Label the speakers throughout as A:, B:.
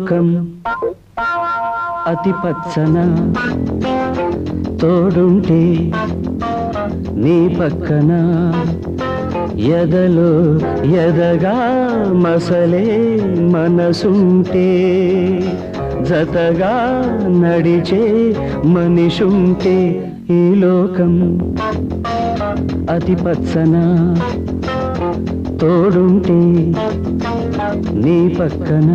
A: లోకం అతి పచ్చన తోడుంటే నీ పక్కన ఎదలో ఎదగా మసలే మనసుంటే జతగా నడిచే మనిషుంటే ఈ లోకం అతి పచ్చన తోడుంటే నీ పక్కన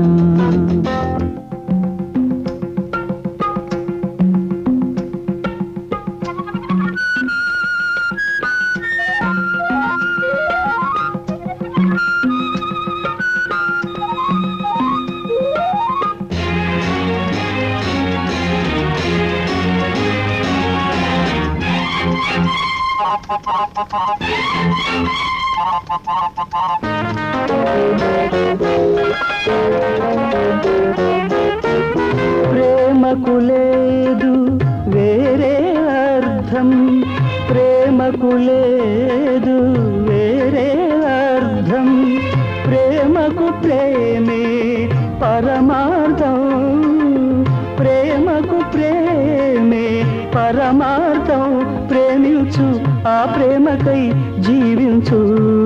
A: ప్రేమకు లేదు వేరే అర్థం ప్రేమకు లేదు వేరే అర్థం ప్రేమకు ప్రేమే పరమార్థం ప్రేమకు ప్రేమే పరమార్థం ప్రేమించు ఆ ప్రేమకై జీవించు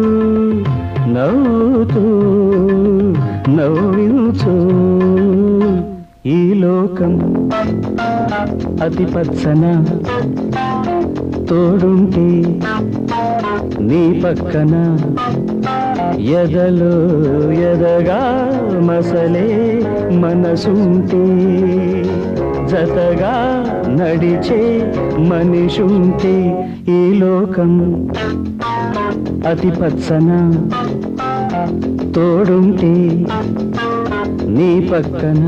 A: నవ్వుతూ నవ్వించు ఈ లోకం అతి పచ్చన తోడుంటే నీ పక్కన ఎదలో ఎదగా మసలే మనసుంటే జతగా నడిచే మనిషుంటే ఈ లోకం అతి పచ్చన తోడుంటే నీ పక్కన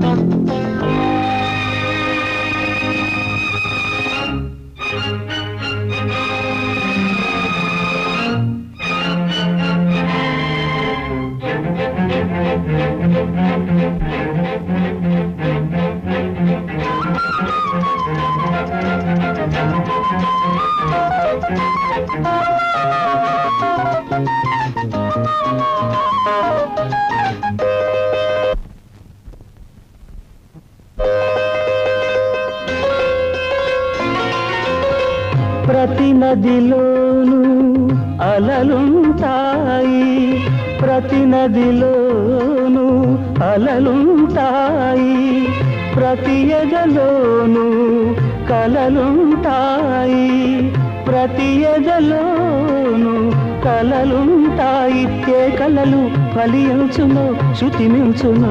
A: ప్రతి నదిలోను అలలుంటాయి ప్రతి నదిలోను అలలుంటాయి ప్రతి ఎదలోను కలలుంటాయి ప్రతి ఎదలోను కలలుంటాయి ఏ కలలు ఫలించును శృతిమించును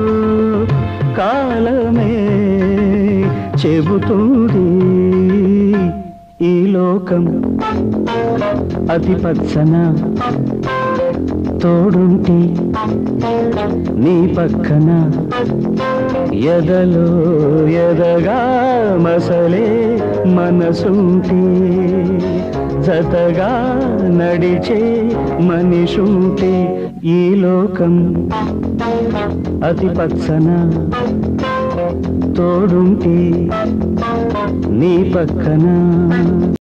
A: కాలమే చెబుతుంది ఈ లోకం అతి పచ్చన తోడుంటి నీ పక్కన ఎదలో ఎదగా మసలే మనసుంటి జతగా నడిచే మనిషుంటే ఈ లోకం అతి పచ్చన తోడుంటి నీ పక్కన